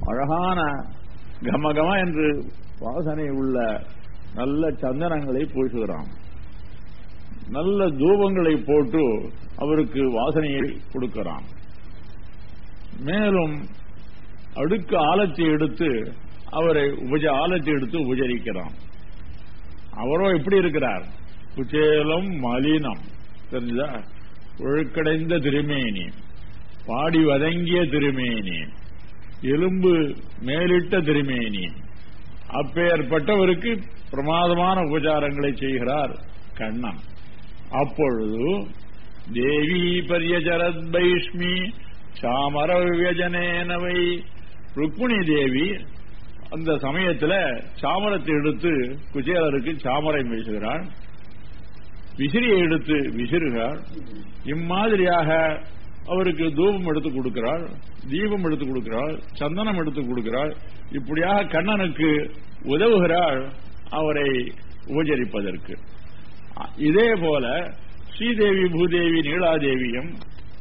அழகான கமகம என்று வாசனை உள்ள நல்ல சந்தனங்களை பூசுகிறான் நல்ல தூபங்களை போட்டு அவருக்கு வாசனையை கொடுக்கிறான் மேலும் அடுக்கு ஆலத்தை எடுத்து அவரை உபஜ ஆலத்தை எடுத்து உபச்சரிக்கிறான் அவரோ எப்படி இருக்கிறார் குச்சேலம் மலினம் தெரிஞ்சதா ஒழுக்கடைந்த திருமேனி பாடி வதங்கிய திருமேனி எலும்பு மேலிட்ட திருமேனி அப்பேற்பட்டவருக்கு பிரமாதமான உபச்சாரங்களை செய்கிறார் கண்ணன் அப்பொழுது தேவி பரியஜரத் பைஷ்மி சாமர வியஜனேனவை ருக்மிணி தேவி அந்த சமயத்துல சாமரத்தை எடுத்து குச்சேலருக்கு சாமரம் வீசுகிறாள் விசிறியை எடுத்து விசிறுகிறாள் இம்மாதிரியாக அவருக்கு தூபம் எடுத்து கொடுக்கிறாள் தீபம் எடுத்து கொடுக்கிறாள் சந்தனம் எடுத்து கொடுக்கிறாள் இப்படியாக கண்ணனுக்கு உதவுகிறாள் அவரை உபச்சரிப்பதற்கு இதே போல ஸ்ரீதேவி பூதேவி நீலாதேவியும்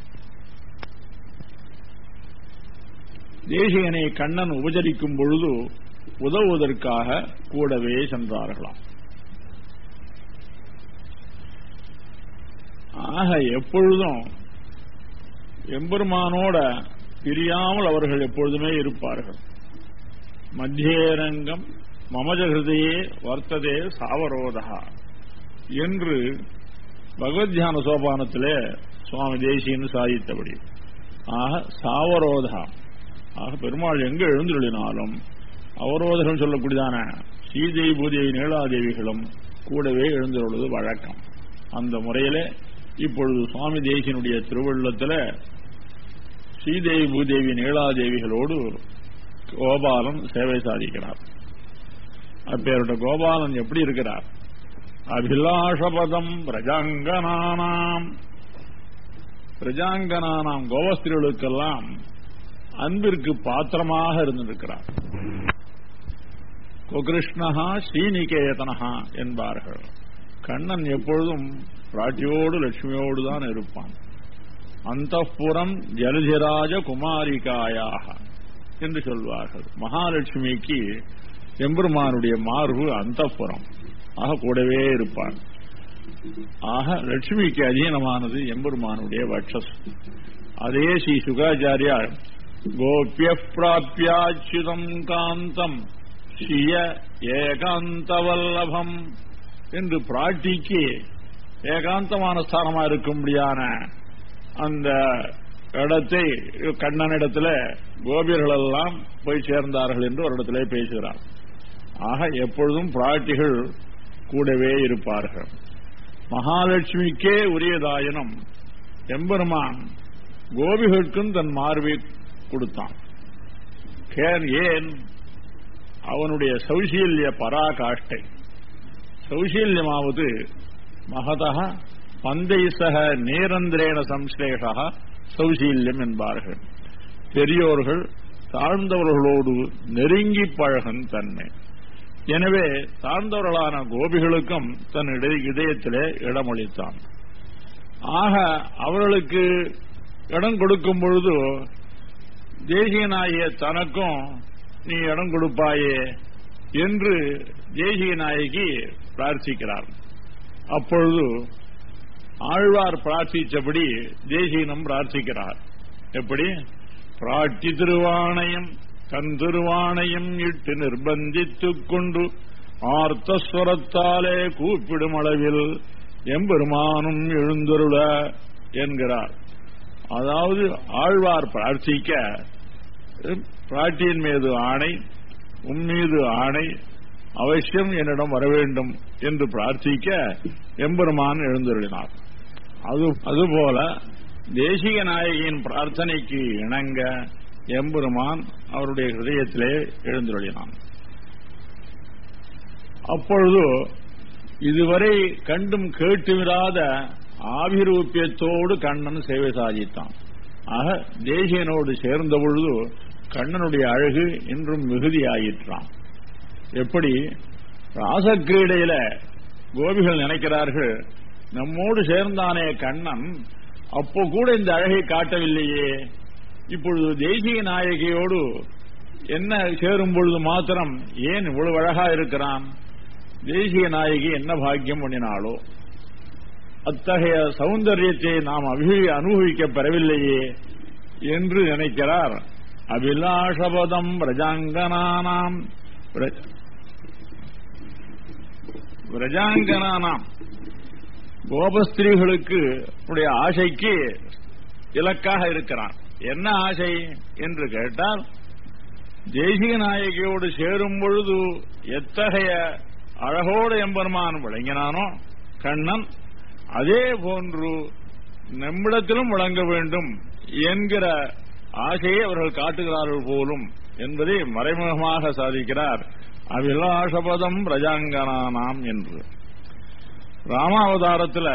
தேசிகனை கண்ணன் உபச்சரிக்கும் பொழுது உதவுவதற்காக கூடவே சென்றார்களாம் ஆக எப்பொழுதும் எம்பெருமானோட பிரியாமல் அவர்கள் எப்பொழுதுமே இருப்பார்கள் மத்தியரங்கம் மமஜகிருதையே வர்த்ததே சாவரோதா என்று பகவத்யான சோபானத்திலே சுவாமி தேசியன்னு சாதித்தபடி ஆக சாவரோதா ஆக பெருமாள் எங்க எழுந்துள்ளினாலும் அவரோதகம் சொல்லக்கூடியதான ஸ்ரீதேவி பூதேவி நீலாதேவிகளும் கூடவே எழுந்துள்ளது வழக்கம் அந்த முறையிலே இப்பொழுது சுவாமி தேசியனுடைய திருவள்ளத்தில் ஸ்ரீதேவி பூதேவி நீலாதேவிகளோடு கோபாலன் சேவை சாதிக்கிறார் அப்பேருடைய கோபாலன் எப்படி இருக்கிறார் அபிலாஷபதம் பிரஜாங்கனானாம் பிரஜாங்கனானாம் கோவஸ்திரிகளுக்கெல்லாம் அன்பிற்கு பாத்திரமாக இருந்திருக்கிறார் கோகிருஷ்ணஹா ஸ்ரீநிகேதனஹா என்பார்கள் கண்ணன் எப்பொழுதும் பிராட்டியோடு லட்சுமியோடு தான் இருப்பான் அந்தப்புறம் ஜலதிராஜ குமாரிகாயாக என்று சொல்வார்கள் மகாலட்சுமிக்கு எம்பெருமானுடைய மார்பு அந்தப்புறம் ஆக கூடவே இருப்பான் ஆக லட்சுமிக்கு அதீனமானது எம்பெருமானுடைய வட்சஸ் அதே ஸ்ரீ சுகாச்சாரியார் கோபிய பிராபியாச்சுதம் காந்தம் ஸ்ரீய ஏகாந்தவல்லபம் என்று பிராட்டிக்கு ஏகாந்தமான ஸ்தானமா இருக்கும்படியான அந்த இடத்தை கண்ணனிடத்துல கோபியர்கள் எல்லாம் போய் சேர்ந்தார்கள் என்று ஒரு இடத்திலே பேசுகிறார் ஆக எப்பொழுதும் பிராட்டிகள் கூடவே இருப்பார்கள் மகாலட்சுமிக்கே உரியதாயினும் எம்பெருமான் கோபிகளுக்கும் தன் மார்பை கொடுத்தான் ஏன் அவனுடைய சௌசீல்ய பராகாஷ்டை சௌசீல்யமாவது மகதா பந்தை சக நேரந்திரேன சம்ஸ்லேஷா சௌசீல்யம் என்பார்கள் பெரியோர்கள் தாழ்ந்தவர்களோடு நெருங்கி பழகும் தன்மை எனவே தாழ்ந்தவர்களான கோபிகளுக்கும் தன் இதயத்திலே இடமளித்தான் ஆக அவர்களுக்கு இடம் கொடுக்கும் பொழுது தேசியனாகிய தனக்கும் நீ இடம் கொடுப்பாயே என்று தேசிய நாயகி பிரார்த்திக்கிறார் அப்பொழுது ஆழ்வார் பிரார்த்தித்தபடி தேசியனும் பிரார்த்திக்கிறார் எப்படி பிராட்டி திருவாணையம் தன் திருவாணையம் இட்டு நிர்பந்தித்துக் கொண்டு ஆர்த்தஸ்வரத்தாலே கூப்பிடும் அளவில் எம்பெருமானும் எழுந்தருள என்கிறார் அதாவது ஆழ்வார் பிரார்த்திக்க பிராட்டியின் மீது ஆணை உன் மீது ஆணை அவசியம் என்னிடம் வர வேண்டும் என்று பிரார்த்திக்க எம்பெருமான் எழுந்தருளினார் அது அதுபோல தேசிக நாயகியின் பிரார்த்தனைக்கு இணங்க எம்பெருமான் அவருடைய ஹிருதயத்திலே எழுந்தருளினான் அப்பொழுது இதுவரை கண்டும் கேட்டுவிடாத ஆபிரூபியத்தோடு கண்ணன் சேவை சாதித்தான் ஆக தேசியனோடு சேர்ந்த பொழுது கண்ணனுடைய அழகு இன்றும் மிகுதியாயிற்றான் எப்படி ராசக்கிரீடையில கோபிகள் நினைக்கிறார்கள் நம்மோடு சேர்ந்தானே கண்ணன் அப்போ கூட இந்த அழகை காட்டவில்லையே இப்பொழுது தேசிய நாயகியோடு என்ன சேரும் பொழுது மாத்திரம் ஏன் இவ்வளவு அழகா இருக்கிறான் தேசிய நாயகி என்ன பாக்கியம் பண்ணினாளோ அத்தகைய சௌந்தரியத்தை நாம் அபி- அனுபவிக்க பெறவில்லையே என்று நினைக்கிறார் அபிலாஷபதம் பிரஜாங்கனானாம் பிர- பிரஜாங்கனானாம் கோபஸ்திரீகளுக்கு உடைய ஆசைக்கு இலக்காக இருக்கிறான் என்ன ஆசை என்று கேட்டால் தேசிக நாயகியோடு சேரும் பொழுது எத்தகைய அழகோடு எம்பெருமான் விளங்கினானோ கண்ணன் அதே போன்று நம்மிடத்திலும் விளங்க வேண்டும் என்கிற ஆசையை அவர்கள் காட்டுகிறார்கள் போலும் என்பதை மறைமுகமாக சாதிக்கிறார் அவிலாஷபதம் பிரஜாங்கனானாம் என்று ராமாவதாரத்தில்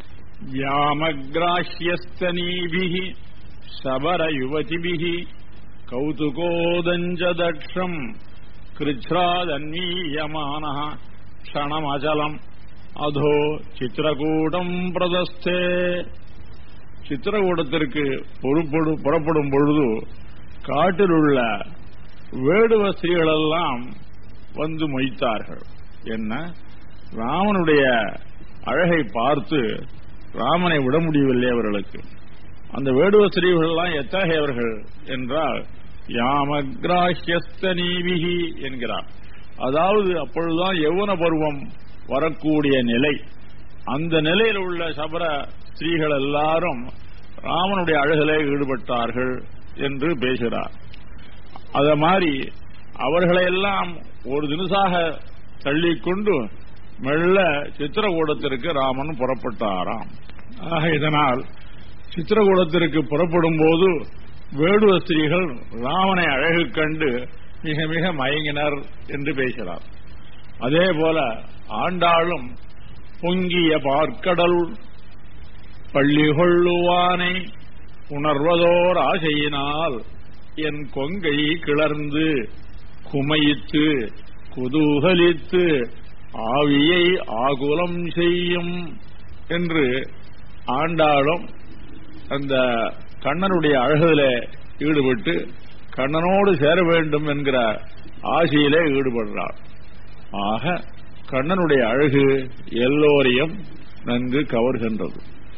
யாமகிராஹ்யஸ்தனீபிகி சபர யுவதிபிகி கௌதுகோதஞ்சதக்ஷம் கிருச்ராதன்வீயமான க்ஷணமச்சலம் அதோ சித்திரகூடம் பிரதஸ்தே சித்திரகூடத்திற்கு பொறுப்படு- புறப்படும் பொழுது காட்டில் உள்ள வேடுவ ஸ்திரீகளெல்லாம் வந்து மொய்த்தார்கள் என்ன ராமனுடைய அழகை பார்த்து ராமனை விட முடியவில்லை அவர்களுக்கு அந்த வேடுவ ஸ்திரீகளெல்லாம் எத்தகையவர்கள் என்றால் யாமகிராஹ்யஸ்தனீவிகி என்கிறார் அதாவது அப்பொழுதுதான் யௌவன பருவம் வரக்கூடிய நிலை அந்த நிலையில் உள்ள சபர ஸ்திரீகள் எல்லாரும் ராமனுடைய அழகிலே ஈடுபட்டார்கள் என்று பேசுகிறார் அத மாதிரி அவர்களையெல்லாம் ஒரு தினசாக தள்ளிக்கொண்டு மெல்ல சித்திரகூடத்திற்கு ராமன் புறப்பட்டாராம் ஆக இதனால் சித்திரகூடத்திற்கு புறப்படும் போது வேடுவ ஸ்திரீகள் ராமனை அழகு கண்டு மிக மிக மயங்கினர் என்று பேசுகிறார் அதே போல ஆண்டாளும் பொங்கிய பார்க்கடல் பள்ளி கொள்ளுவானை உணர்வதோர் ஆசையினால் என் கொங்கை கிளர்ந்து குமையித்து குதூகலித்து ஆவியை ஆகுலம் செய்யும் என்று ஆண்டாளும் அந்த கண்ணனுடைய அழகுல ஈடுபட்டு கண்ணனோடு சேர வேண்டும் என்கிற ஆசையிலே ஈடுபடுறார் ஆக கண்ணனுடைய அழகு எல்லோரையும் நன்கு கவர்கின்றது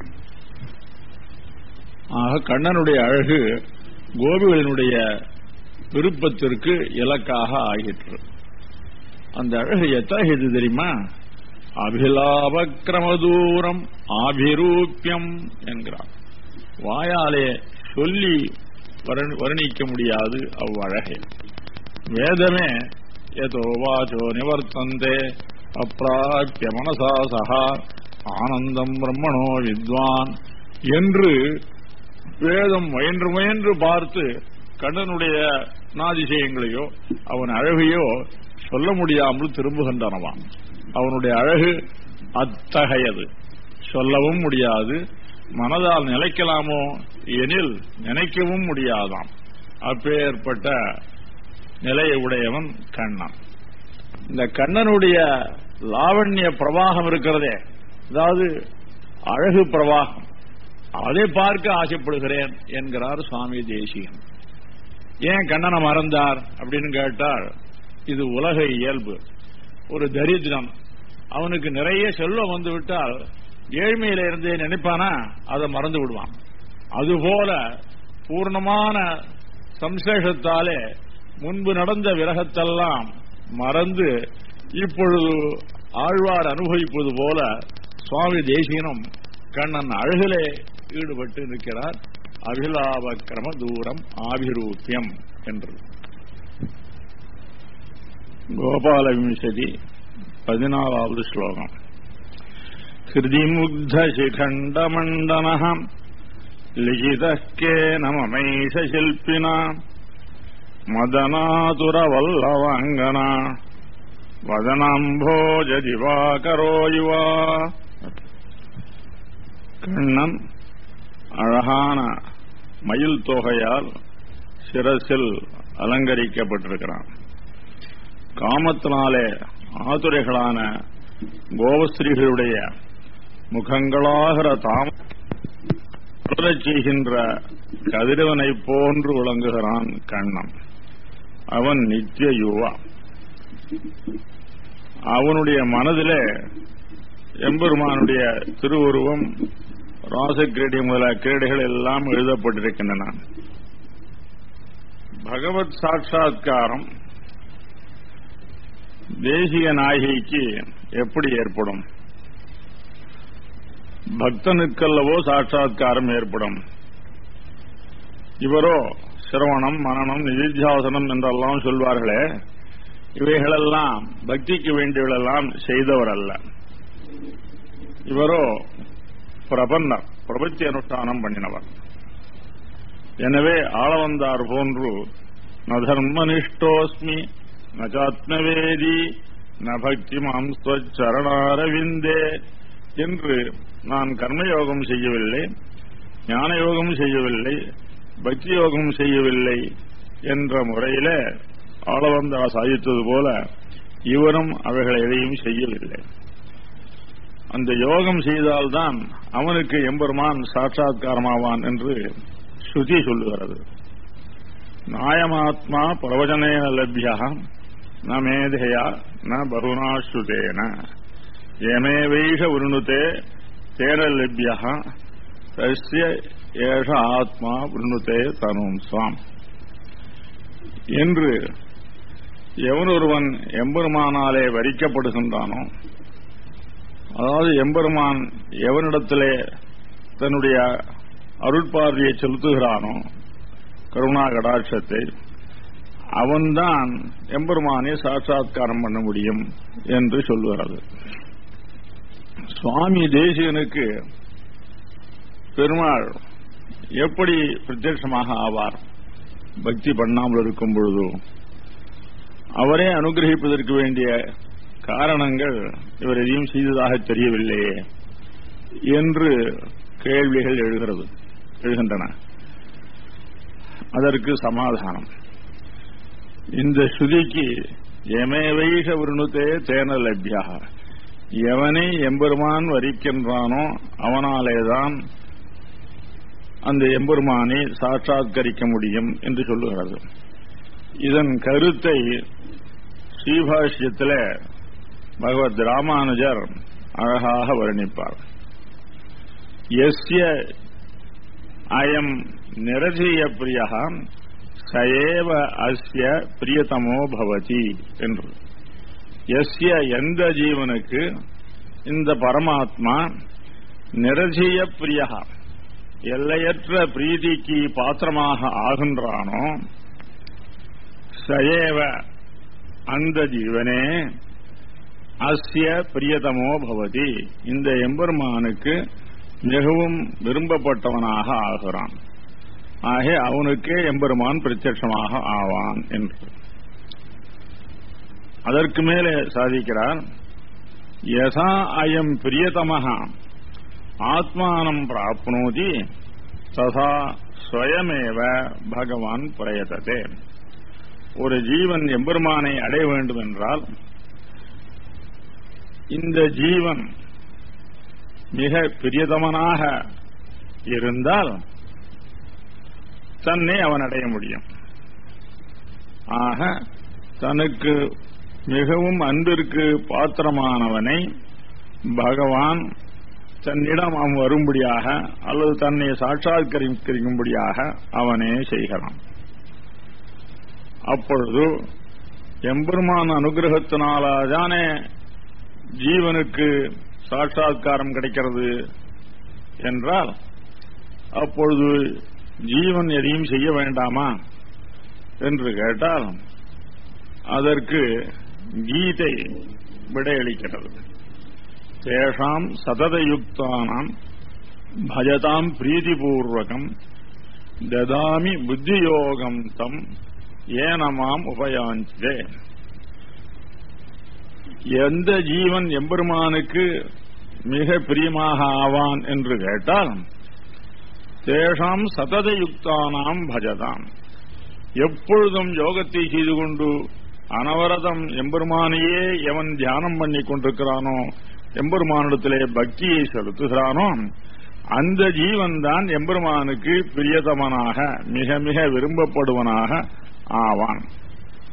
ஆக கண்ணனுடைய அழகு கோபிகளினுடைய விருப்பத்திற்கு இலக்காக ஆகிற்று அந்த அழகு எத்தகையது தெரியுமா அபிலாபக்கிரமதூரம் ஆபிரூப்பியம் என்கிறார் வாயாலே சொல்லி வர்ண- வர்ணிக்க முடியாது அவ்வழகே வேதமே எதோ வாச்சோ நிவர்த்தந்தே அப்பிராப்பிய மனசா சகா ஆனந்தம் பிரம்மணோ வித்வான் என்று வேதம் முயன்று முயன்று பார்த்து கண்ணனுடைய நாதிசயங்களையோ அவன் அழகையோ சொல்ல முடியாமல் திரும்புகின்றனவாம் அவனுடைய அழகு அத்தகையது சொல்லவும் முடியாது மனதால் நிலைக்கலாமோ எனில் நினைக்கவும் முடியாதாம் அப்பேற்பட்ட நிலையை உடையவன் கண்ணன் இந்த கண்ணனுடைய லாவண்ய பிரவாகம் இருக்கிறதே அதாவது அழகு பிரவாகம் அதை பார்க்க ஆசைப்படுகிறேன் என்கிறார் சுவாமி தேசிகன் ஏன் கண்ணனை மறந்தார் அப்படின்னு கேட்டால் இது உலக இயல்பு ஒரு தரித்திரம் அவனுக்கு நிறைய செல்வம் வந்து விட்டால் ஏழ்மையில இருந்தே நினைப்பானா அதை மறந்து விடுவான் அதுபோல பூர்ணமான சம்சேஷத்தாலே முன்பு நடந்த விரகத்தெல்லாம் மறந்து இப்பொழுது ஆழ்வார் அனுபவிப்பது போல சுவாமி தேசிகனும் கண்ணன் அழகிலே ஈடுபட்டு நிற்கிறார் அபிலாப கிரம தூரம் ஆபிரூபியம் என்று கோபால விம்சதி பதினாலாவது ஸ்லோகம் ஹிருதிமுக்த சிகண்டமண்டன லிகிதக்கேன மமைஷ சில்பினா மதனாதுரவல்லவாங்கனா வதனாம்போஜ திவாகரோ யுவா கண்ணன் அழகான மயில் தொகையால் சிரசில் அலங்கரிக்கப்பட்டிருக்கிறான் காமத்தினாலே ஆதுரைகளான கோபஸ்திரீகளுடைய முகங்களாகிற தாம செய்கின்ற கதிரவனை போன்று விளங்குகிறான் கண்ணன் அவன் நித்திய யுவா அவனுடைய மனதிலே எம்பெருமானுடைய திருவுருவம் ராசக்கிரீடை முதல கிரீடைகள் எல்லாம் எழுதப்பட்டிருக்கின்றன பகவத் சாட்சா்காரம் தேசிய நாயகிக்கு எப்படி ஏற்படும் பக்தனுக்கல்லவோ சாட்சா்காரம் ஏற்படும் இவரோ சிரவணம் மனநம் நிதித்தியாசனம் என்றெல்லாம் சொல்வார்களே இவைகளெல்லாம் பக்திக்கு வேண்டியவளெல்லாம் செய்தவர் அல்ல இவரோ பிரபன்னர் பிரபத்தி அனுஷ்டானம் பண்ணினவர் எனவே ஆளவந்தார் போன்று ந தர்மனிஷ்டோஸ்மி நச்சாத்மவேதி ந பக்தி மாம் ஸ்வச்சரணாரவிந்தே என்று நான் கர்மயோகம் செய்யவில்லை ஞான யோகம் செய்யவில்லை பக்தி யோகம் செய்யவில்லை என்ற முறையில ஆளவந்தா சாதித்தது போல இவரும் அவைகளை எதையும் செய்யவில்லை அந்த யோகம் செய்தால்தான் அவனுக்கு எம்பெருமான் சாட்சாத்காரமாவான் என்று ஸ்ருதி சொல்லுகிறது நாயமாத்மா பிரவச்சனேன லப்யா ந மேதையா ந பகுனா ஸ்ருதேன ஏமேவைஷ உருணுதே தேன லப்யா தஸ்ய ஏஷ ஆத்மா உருணுதே தனும் சுவாம் என்று எவன் ஒருவன் எம்பெருமானாலே வரிக்கப்படுகின்றானோ அதாவது எம்பெருமான் எவனிடத்திலே தன்னுடைய அருட்பார்வையை செலுத்துகிறானோ கருணா கடாட்சத்தை அவன்தான் எம்பெருமானை சாட்சாத்காரம் பண்ண முடியும் என்று சொல்லுகிறது சுவாமி தேசிகனுக்கு பெருமாள் எப்படி பிரத்யட்சமாக ஆவார் பக்தி பண்ணாமல் இருக்கும் பொழுது அவரே அனுகிரகிப்பதற்கு வேண்டிய காரணங்கள் இவர் எதையும் செய்ததாக தெரியவில்லையே என்று கேள்விகள் எழுகிறது எழுகின்றன அதற்கு சமாதானம் இந்த ஸ்ருதிக்கு எமேவைஷ விருணுத்தே தேன லப்யாக எவனை எம்பெருமான் வரிக்கின்றானோ அவனாலேதான் அந்த எம்பெருமானை சாட்சாத்கரிக்க முடியும் என்று சொல்லுகிறது இதன் கருத்தை ஸ்ரீபாஷ்யத்தில் பகவத் ராமானுஜர் அழகாக வர்ணிப்பார் எஸ்ய அயம் நிரதீய பிரியா சயேவ அஸ்ய பிரியதமோ பவதி என்று எஸ்ய எந்த ஜீவனுக்கு இந்த பரமாத்மா நிரதீய பிரியா எல்லையற்ற பிரீதிக்கு பாத்திரமாக ஆகின்றானோ சயேவ அந்த ஜீவனே அஸ்ய பிரியதமோ பவதி இந்த எம்பெருமானுக்கு மிகவும் விரும்பப்பட்டவனாக ஆகிறான் ஆக அவனுக்கே எம்பெருமான் பிரத்யட்சமாக ஆவான் என்று அதற்கு மேலே சாதிக்கிறார் யசா அயம் பிரியதமஹ ஆத்மானம் பிராப்னோதி ததா ஸ்வயமேவ பகவான் பிரயத்ததே ஒரு ஜீவன் எம்பெருமானை அடைய வேண்டும் என்றால் இந்த ஜீவன் மிக பிரியதமனாக இருந்தால் தன்னை அவன் அடைய முடியும் ஆக தனக்கு மிகவும் அன்பிற்கு பாத்திரமானவனை பகவான் தன்னிடம் அவன் வரும்படியாக அல்லது தன்னை சாட்சாத்கரிக்கும்படியாக அவனே செய்கிறான் அப்பொழுது எம்பெருமான் அனுகிரகத்தினால்தானே ஜீவனுக்கு சாட்சாத்காரம் கிடைக்கிறது என்றால் அப்பொழுது ஜீவன் எதையும் செய்ய வேண்டாமா என்று கேட்டால் அதற்கு கீதை விடையளிக்கிறது தேஷாம் சததயுக்தானாம் பஜதாம் பிரீதிபூர்வகம் ததாமி புத்தியோகம் தம் ஏனமாம் உபயாஞ்சிதே எந்த ஜீவன் எம்பெருமானுக்கு மிக பிரியமாக ஆவான் என்று கேட்டால் தேஷாம் சததயுக்தானாம் பஜதாம் எப்பொழுதும் யோகத்தை செய்து கொண்டு அனவரதம் எம்பெருமானையே எவன் தியானம் பண்ணி கொண்டிருக்கிறானோ எம்பெருமானிடத்திலே பக்தியை செலுத்துகிறானோ அந்த ஜீவன் தான் எம்பெருமானுக்கு பிரியதமனாக மிக மிக விரும்பப்படுவனாக ஆவான்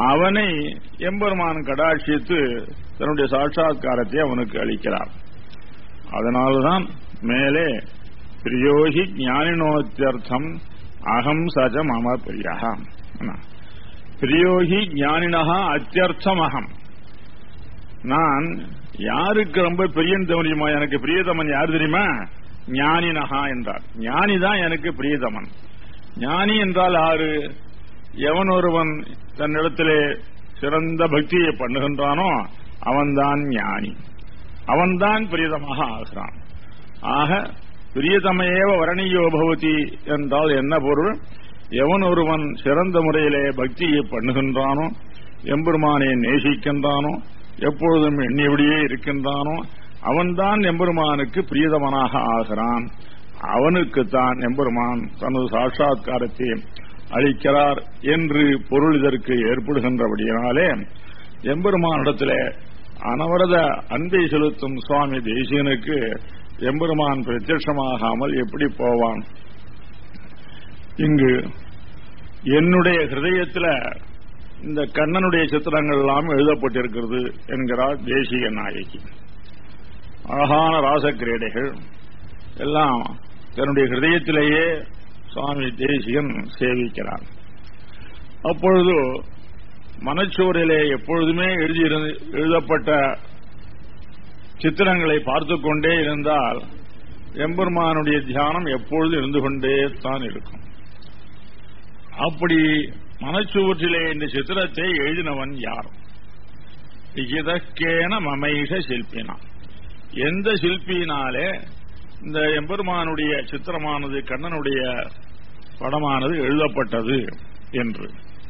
அவனை எம்பெருமான் கடாட்சித்து தன்னுடைய சாட்சா்காரத்தை அவனுக்கு அளிக்கிறார் அதனால்தான் மேலே பிரியோகி ஞானினோத்தியர்த்தம் அகம் சஜ மம பிரியா பிரியோகி ஞானினகா அத்தியர்த்தம் அகம் நான் யாருக்கு ரொம்ப பிரியன் தெரியுமா எனக்கு பிரியதமன் யார் தெரியுமா ஞானினகா என்றார் ஞானிதான் எனக்கு பிரியதமன் ஞானி என்றால் ஆறு எவன் ஒருவன் தன்னிடத்திலே சிறந்த பக்தியை பண்ணுகின்றானோ அவன்தான் ஞானி அவன்தான் பிரியதமாக ஆகிறான் ஆக பிரியதமையேவ வரணீயோ பவதி என்றால் என்ன பொருள் எவன் ஒருவன் சிறந்த முறையிலே பக்தியை பண்ணுகின்றானோ எம்பெருமானை நேசிக்கின்றானோ எப்பொழுதும் எண்ணியபடியே இருக்கின்றானோ அவன்தான் எம்பெருமானுக்கு பிரியதமனாக ஆகிறான் அவனுக்குத்தான் எம்பெருமான் தனது சாட்சா்காரத்தை அளிக்கிறார் என்று பொருள் இதற்கு ஏற்படுகின்றபடியினாலே எம்பெருமானிடத்திலே அனவரத அன்பை செலுத்தும் சுவாமி தேசியனுக்கு எம்பெருமான் பிரத்யட்சமாகாமல் எப்படி போவான் இங்கு என்னுடைய ஹிருதயத்தில் இந்த கண்ணனுடைய சித்திரங்கள் எல்லாம் எழுதப்பட்டிருக்கிறது என்கிறார் தேசிய நாயகி அழகான ராசக்கிரீடைகள் எல்லாம் தன்னுடைய ஹிருதயத்திலேயே சுவாமி தேசியன் சேவிக்கிறார் அப்பொழுது மனச்சோரிலே எப்பொழுதுமே எழுதியிருந்து எழுதப்பட்ட சித்திரங்களை பார்த்து கொண்டே இருந்தால் எம்பெருமானுடைய தியானம் எப்பொழுதும் இருந்து கொண்டே தான் இருக்கும் அப்படி மனச்சுவற்றிலே இந்த சித்திரத்தை எழுதினவன் யார் இதற்கேன மமைஷ சிற்பினா எந்த சிற்பியினாலே இந்த எம்பெருமானுடைய சித்திரமானது கண்ணனுடைய படமானது எழுதப்பட்டது என்று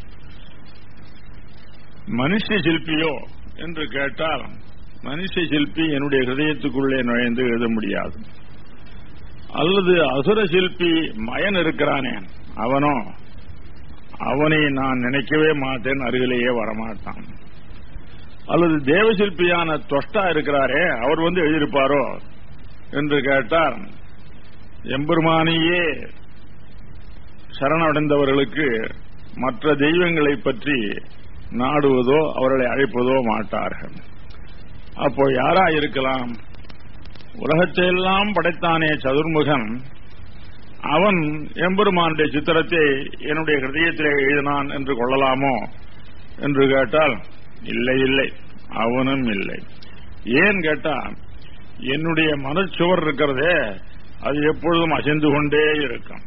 மனுஷ சிற்பியோ என்று கேட்டால் மனுஷ சிற்பி என்னுடைய ஹிருதயத்துக்குள்ளே நுழைந்து எழுத முடியாது அல்லது அசுர சிற்பி மயன் இருக்கிறானே அவனோ அவனை நான் நினைக்கவே மாட்டேன் அருகிலேயே வரமாட்டான் அல்லது தேவசிற்பியான தொஷ்டா இருக்கிறாரே அவர் வந்து எழுதியிருப்பாரோ என்று கேட்டார் எம்பெருமானியே சரணடைந்தவர்களுக்கு மற்ற தெய்வங்களை பற்றி நாடுவதோ அவர்களை அழைப்பதோ மாட்டார்கள் அப்போ யாரா இருக்கலாம் உலகத்தையெல்லாம் படைத்தானே சதுர்முகன் அவன் எம்பெருமானுடைய சித்திரத்தை என்னுடைய ஹிருதயத்திலே எழுதினான் என்று கொள்ளலாமோ என்று கேட்டால் இல்லை இல்லை அவனும் இல்லை ஏன் கேட்டா என்னுடைய மனச்சுவர் இருக்கிறதே அது எப்பொழுதும் அசைந்து கொண்டே இருக்கும்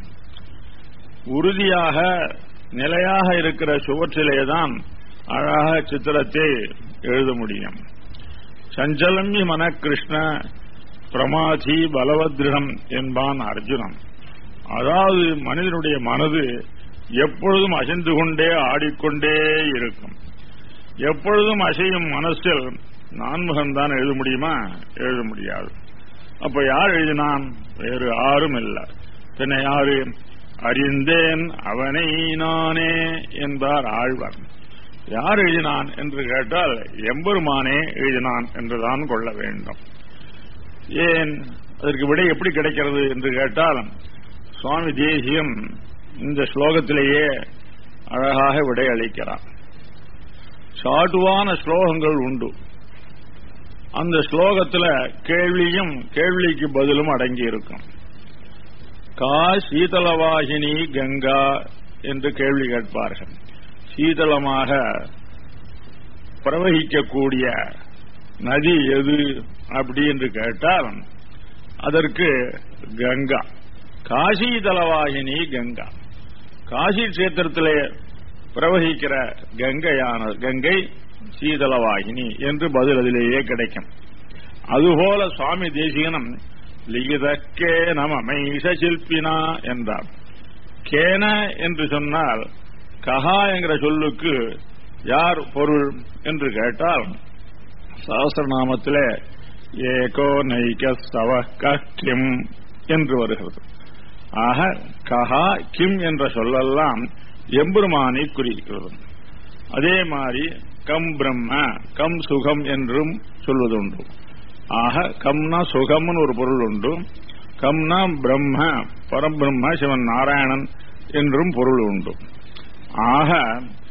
உறுதியாக நிலையாக இருக்கிற சுவற்றிலேதான் அழகாக சித்திரத்தை எழுத முடியும் சஞ்சலம்பி மன கிருஷ்ண பிரமாதி பலவத்ருடம் என்பான் அர்ஜுனன் அதாவது மனிதனுடைய மனது எப்பொழுதும் அசைந்து கொண்டே ஆடிக்கொண்டே இருக்கும் எப்பொழுதும் அசையும் மனசில் நான்முகம்தான் எழுத முடியுமா எழுத முடியாது அப்ப யார் எழுதினான் வேறு யாரும் இல்லை பின்ன யாரு அறிந்தேன் அவனை நானே என்பார் ஆழ்வார் யார் எழுதினான் என்று கேட்டால் எம்பெருமானே எழுதினான் என்றுதான் கொள்ள வேண்டும் ஏன் அதற்கு விடை எப்படி கிடைக்கிறது என்று கேட்டால் சுவாமி தேசியம் இந்த ஸ்லோகத்திலேயே அழகாக விடை அளிக்கிறார் சாட்டுவான ஸ்லோகங்கள் உண்டு அந்த ஸ்லோகத்தில் கேள்வியும் கேள்விக்கு பதிலும் அடங்கி இருக்கும் கா சீதளவாகினி கங்கா என்று கேள்வி கேட்பார்கள் சீதளமாக பிரவகிக்கக்கூடிய நதி எது அப்படி என்று கேட்டால் அதற்கு கங்கா காசி தலவாகினி கங்கா காசி கஷேத்திரத்திலே பிரவகிக்கிற கங்கையான கங்கை சீதளவாகினி என்று பதில் அதிலேயே கிடைக்கும் அதுபோல சுவாமி தேசிகனம் லிகிதக்கே நம மைஷ சில்பினா என்றார் கேன என்று சொன்னால் கஹா என்கிற சொல்லுக்கு யார் பொருள் என்று கேட்டால் சகசிரநாமத்திலே ஏகோ நைக சவ கிம் என்று வருகிறது ஆக கஹா கிம் என்ற சொல்லெல்லாம் எம்பெருமானை குறிக்கிறது அதே மாதிரி கம் பிரம்ம கம் சுகம் என்றும் சொல்வதுண்டு ஆக கம்னா சுகம்னு ஒரு பொருள் உண்டு கம்னா பிரம்ம பரபிரம்ம சிவன் நாராயணன் என்றும் பொருள் உண்டு ஆக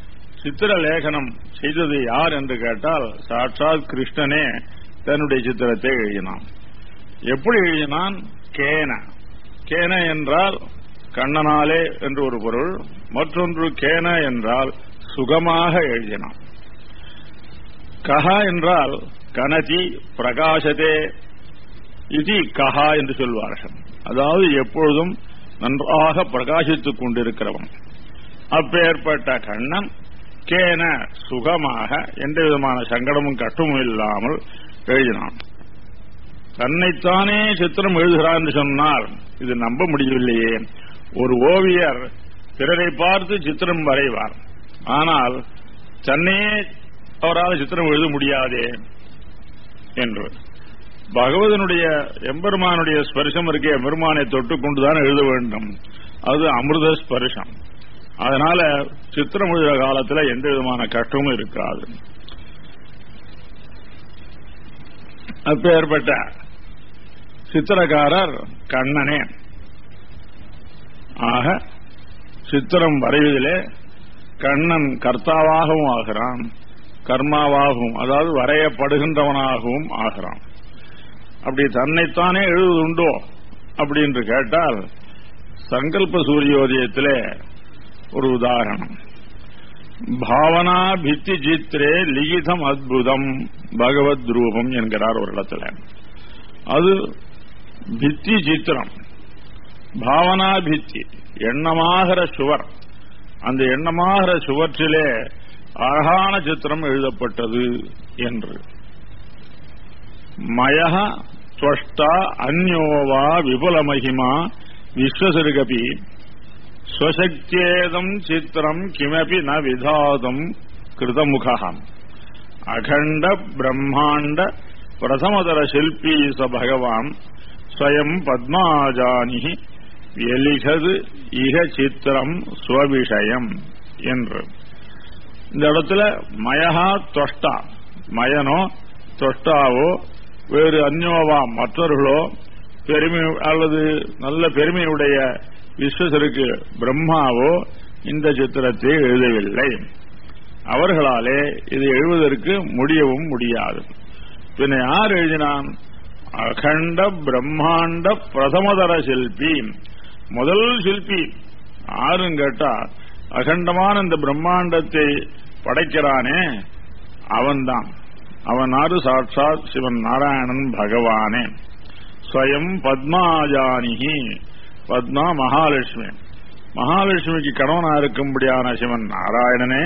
சித்திர லேகனம் செய்தது யார் என்று கேட்டால் சாட்சாத் கிருஷ்ணனே தன்னுடைய சித்திரத்தை எழுதினான் எப்படி எழுதினான் கேன கேன என்றால் கண்ணனாலே என்று ஒரு பொருள் மற்றொன்று கேன என்றால் சுகமாக எழுதினான் கஹா என்றால் கனதி பிரகாசதே இது கஹா என்று சொல்வார்கள் அதாவது எப்பொழுதும் நன்றாக பிரகாசித்துக் கொண்டிருக்கிறவன் அப்பேற்பட்ட கண்ணன் கேன சுகமாக எந்த விதமான சங்கடமும் கஷ்டமும் இல்லாமல் எழுதினான் தன்னைத்தானே சித்திரம் எழுதுகிறான் என்று சொன்னால் இது நம்ப முடியவில்லையே ஒரு ஓவியர் பிறரை பார்த்து சித்திரம் வரைவார் ஆனால் தன்னையே அவரால் சித்திரம் எழுத முடியாதே என்று பகவதனுடைய எம்பெருமானுடைய ஸ்பர்சம் இருக்கே எம்பெருமானை தொட்டுக் கொண்டுதான் எழுத வேண்டும் அது அமிர்த ஸ்பர்சம் அதனால சித்திரம் எழுதுற காலத்துல எந்த விதமான கஷ்டமும் இருக்காது அப்பேற்பட்ட சித்திரக்காரர் கண்ணனே ஆக சித்திரம் வரைவதிலே கண்ணன் கர்த்தாவாகவும் ஆகிறான் கர்மாவாகவும் அதாவது வரையப்படுகின்றவனாகவும் ஆகிறான் அப்படி தன்னைத்தானே எழுதுண்டோ அப்படின்னு கேட்டால் சங்கல்ப சூரியோதயத்திலே ஒரு உதாரணம் பாவனா பித்தி சித்திரே லிகிதம் அத்புதம் பகவத் ரூபம் என்கிறார் ஒரு இடத்துல அது பித்தி சித்திரம் பாவனா பித்தி எண்ணமாகிற சுவர் அந்த எண்ணமாகிற சுவற்றிலே அழகான சித்திரம் எழுதப்பட்டது என்று மய துவஷ்டா அந்யோவா விபுல மகிமா விஸ்வசிருகபி ஸ்வசக்தியேதம் சித்திரம் கிமபி ந விதாதம் கிருதமுகம் அகண்ட பிரம்மாண்ட பிரதமதர சில்பி ச பகவான் ஸ்வயம் பத்மாஜானி எலிகது இக சித்திரம் ஸ்வவிஷயம் என்று இந்த இடத்துல மயஹா தொஷ்டா மயனோ தொஷ்டாவோ வேறு அந்யோவா மற்றவர்களோ பெருமை அல்லது நல்ல பெருமையுடைய விஸ்வசருக்கு பிரம்மாவோ இந்த சித்திரத்தை எழுதவில்லை அவர்களாலே இது எழுவதற்கு முடியவும் முடியாது பின்ன யார் எழுதினான் அகண்ட பிரம்மாண்ட பிரதமதர சிற்பி முதல் சிற்பி ஆறுன்னு கேட்டா அகண்டமான இந்த பிரம்மாண்டத்தை படைக்கிறானே அவன்தான் அவன் ஆறு சாட்சாத் சிவன் நாராயணன் பகவானே ஸ்வயம் பத்மாஜானிகி பத்மா மகாலட்சுமி மகாலட்சுமிக்கு கணவனா இருக்கும்படியான சிவன் நாராயணனே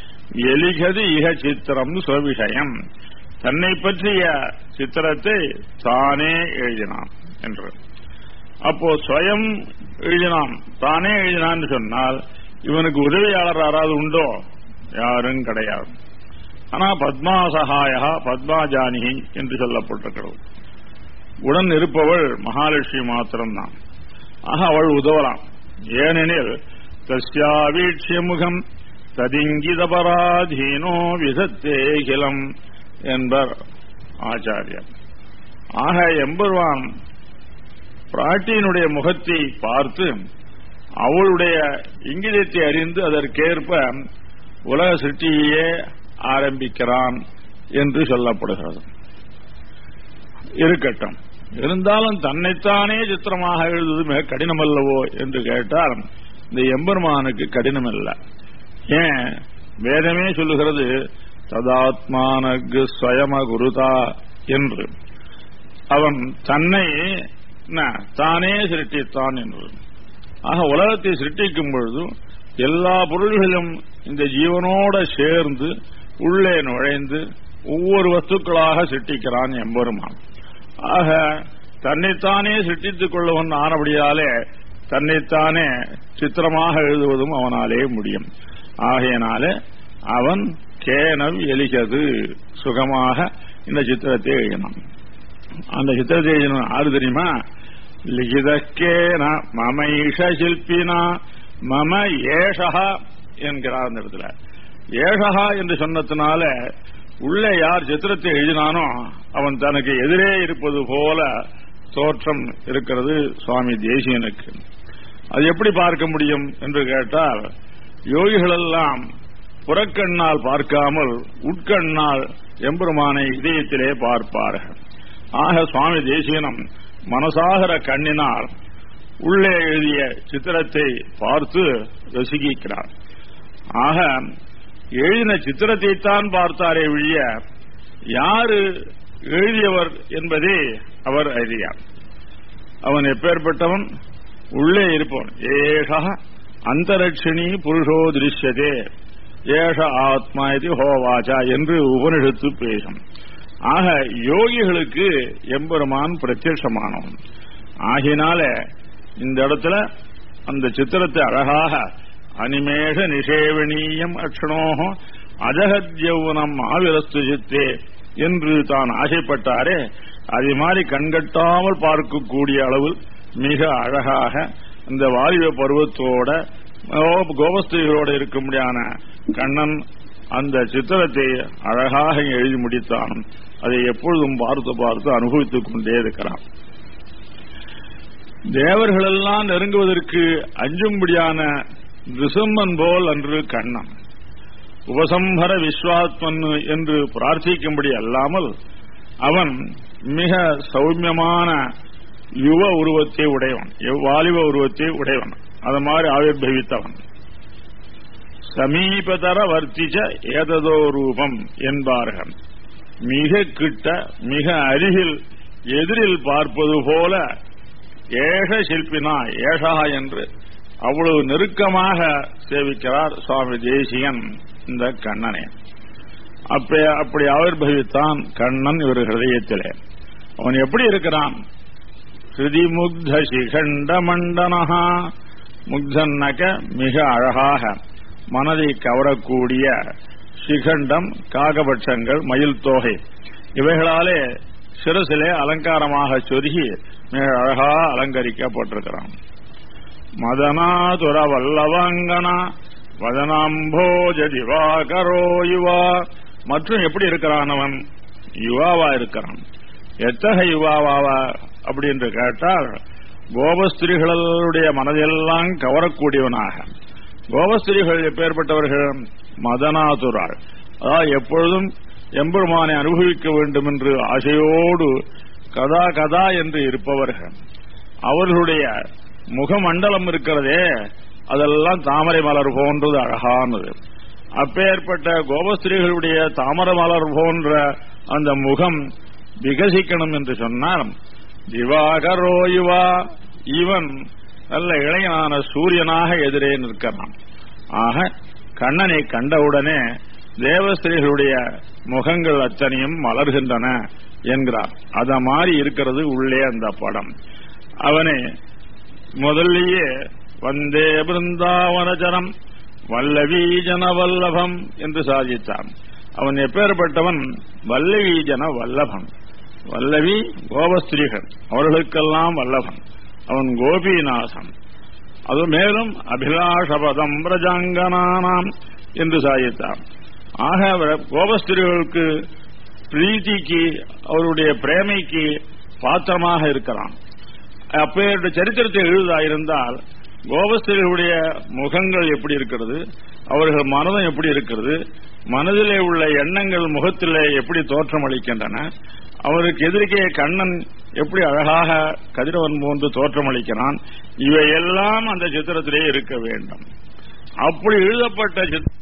எலிகது இக சித்திரம் சுவிஷயம் தன்னை பற்றிய சித்திரத்தை தானே எழுதினான் என்று அப்போ ஸ்வயம் எழுதினான் தானே எழுதினான்னு சொன்னால் இவனுக்கு உதவியாளர் யாராவது உண்டோ யாரும் கிடையாது ஆனா பத்மா சகாயா பத்மாஜானிகி என்று சொல்லப்பட்டிருக்கிறது உடன் இருப்பவள் மகாலட்சுமி மாத்திரம்தான் ஆக அவள் உதவலாம் ஏனெனில் தஸ்யாவீட்சிய முகம் ததிங்கிதபராதீனோ விதத்தேகிலம் என்பர் ஆச்சாரியர் ஆக எம்பெருவான் பிராட்டியினுடைய முகத்தை பார்த்து அவளுடைய இங்கிதத்தை அறிந்து அதற்கேற்ப உலக சிருஷ்டியே ஆரம்பிக்கிறான் என்று சொல்லப்படுகிறது இருக்கட்டும் இருந்தாலும் தன்னைத்தானே சித்திரமாக எழுதுவது மிக கடினம் அல்லவோ என்று கேட்டால் இந்த எம்பெருமானுக்கு கடினம் அல்ல ஏன் வேதமே சொல்லுகிறது ததாத்மானகு ஸ்வயம குருதா என்று அவன் தன்னை தானே சிருஷ்டித்தான் என்று ஆக உலகத்தை சிருஷ்டிக்கும் பொழுது எல்லா பொருள்களும் இந்த ஜீவனோட சேர்ந்து உள்ளே நுழைந்து ஒவ்வொரு வஸ்துக்களாக சிருஷ்டிக்கிறான் எம்பெருமான் ஆக தன்னைத்தானே சிருஷ்டித்துக் கொள்ளவன் ஆனபடியாலே தன்னைத்தானே சித்திரமாக எழுதுவதும் அவனாலே முடியும் ஆகையினாலே அவன் கேனவ் எலிகது சுகமாக இந்த சித்திரத்தை எழுதினான் அந்த சித்திரத்தை எழுதின ஆறு தெரியுமா லிகிதக்கேன மமைஷ சில்பினா மம ஏஷகா என்கிறார் அந்த இடத்துல ஏஷகா என்று சொன்னதுனால உள்ளே யார் சித்திரத்தை எழுதினானோ அவன் தனக்கு எதிரே இருப்பது போல தோற்றம் இருக்கிறது சுவாமி தேசியனுக்கு அது எப்படி பார்க்க முடியும் என்று கேட்டால் யோகிகளெல்லாம் புறக்கண்ணால் பார்க்காமல் உட்கண்ணால் எம்பெருமானை இதயத்திலே பார்ப்பார்கள் ஆக சுவாமி தேசிகனம் மனசாகர கண்ணினால் உள்ளே எழுதிய சித்திரத்தை பார்த்து ரசிக்கிறார் ஆக எழுதின சித்திரத்தை தான் பார்த்தாரே ஒழிய யாரு எழுதியவர் என்பதை அவர் அறியார் அவன் எப்பேற்பட்டவன் உள்ளே இருப்பவன் ஏஷா அந்தரட்சிணி புருஷோ திருஷ்யதே ஏஷ ஆத்மா இது ஹோவாச்சா என்று உபனிஷத்து பேசும் ஆக யோகிகளுக்கு எம்பெருமான் பிரத்யட்சமானவன் ஆகினால இந்த இடத்துல அந்த சித்திரத்தை அழகாக அனிமேஷ நிஷேவனீயம் அக்ஷணோகோ அஜகத்யௌவனம் ஆவிரஸ்து சித்தே என்று தான் ஆசைப்பட்டாரே அதே மாதிரி கண்கட்டாமல் பார்க்கக்கூடிய அளவில் மிக அழகாக அந்த வாலிப பருவத்தோட கோபஸ்திரிகளோட இருக்கும்படியான கண்ணன் அந்த சித்திரத்தை அழகாக எழுதி முடித்தான் அதை எப்பொழுதும் பார்த்து பார்த்து அனுபவித்துக் கொண்டே இருக்கிறான் தேவர்களெல்லாம் நெருங்குவதற்கு அஞ்சும்படியான ரிசம்மன் போல் அன்று கண்ணன் உபசம்பர விஸ்வாத்மன் என்று பிரார்த்திக்கும்படி அல்லாமல் அவன் மிக சௌமியமான யுவ உருவத்தை உடையவன் வாலிப உருவத்தை உடையவன் அது மாதிரி ஆவிர்வவித்தவன் சமீபதர வர்த்திச்ச ஏததோ ரூபம் என்பார்கள் மிக கிட்ட மிக அருகில் எதிரில் பார்ப்பது போல ஏஷ சிற்பினா ஏஷா என்று அவ்வளவு நெருக்கமாக சேவிக்கிறார் சுவாமி தேசியன் இந்த கண்ணனை அப்ப அப்படி ஆவிர்வவித்தான் கண்ணன் இவர் ஹிருதயத்திலே அவன் எப்படி இருக்கிறான் ஹிருதிமுக்த சிகண்ட மண்டனஹா முக்தன்னக மிக அழகாக மனதை கவரக்கூடிய சிகண்டம் காகபட்சங்கள் மயில் தோகை இவைகளாலே சிரசிலே அலங்காரமாக சொருகி மிக அழகாக அலங்கரிக்கப்பட்டிருக்கிறான் மதனாதுர வல்லவங்கனா வதனாம்போஜ திவாகரோ யுவா மற்றும் எப்படி இருக்கிறான் அவன் யுவாவா இருக்கிறான் எத்தகைய யுவாவாவா அப்படி என்று கேட்டால் கோபஸ்திரிகளுடைய மனதெல்லாம் கவரக்கூடியவனாக கோபஸ்திரிகள் எப்பேற்பட்டவர்கள் மதனாதுராள் அதாவது எப்பொழுதும் எம்பெருமானை அனுபவிக்க வேண்டும் என்று ஆசையோடு கதா கதா என்று இருப்பவர்கள் அவர்களுடைய முகமண்டலம் இருக்கிறதே அதெல்லாம் தாமரை மலர் போன்றது அழகானது அப்பேற்பட்ட கோபஸ்திரிகளுடைய தாமரை மலர் போன்ற அந்த முகம் விகசிக்கணும் என்று சொன்னால் திவாகரோயுவா இவன் நல்ல இளைஞனான சூரியனாக எதிரே நிற்கிறான் ஆக கண்ணனை கண்டவுடனே தேவஸ்திரிகளுடைய முகங்கள் அத்தனையும் மலர்கின்றன என்கிறார் அத மாதிரி இருக்கிறது உள்ளே அந்த படம் அவனை முதல்லயே வந்தே பிருந்தாவனஜனம் வல்லவீஜன வல்லபம் என்று சாதித்தான் அவன் எப்பேற்பட்டவன் வல்லவீஜன வல்லபன் வல்லவி கோபஸ்திரீகள் அவர்களுக்கெல்லாம் வல்லபன் அவன் கோபிநாசன் அது மேலும் அபிலாஷபதம் பிரஜாங்கனானாம் என்று சாதித்தான் ஆக கோபஸ்திரிகளுக்கு பிரீத்திக்கு அவருடைய பிரேமைக்கு பாத்திரமாக இருக்கிறான் அப்பேற்ற சரித்திரத்தை எழுதாயிருந்தால் கோபஸ்திரிகளுடைய முகங்கள் எப்படி இருக்கிறது அவர்கள் மனதம் எப்படி இருக்கிறது மனதிலே உள்ள எண்ணங்கள் முகத்திலே எப்படி தோற்றம் அளிக்கின்றன அவருக்கு எதிர்க்கே கண்ணன் எப்படி அழகாக கதிரவன் போன்று தோற்றம் அளிக்கிறான் இவையெல்லாம் அந்த சித்திரத்திலே இருக்க வேண்டும் அப்படி எழுதப்பட்ட சித்திரம்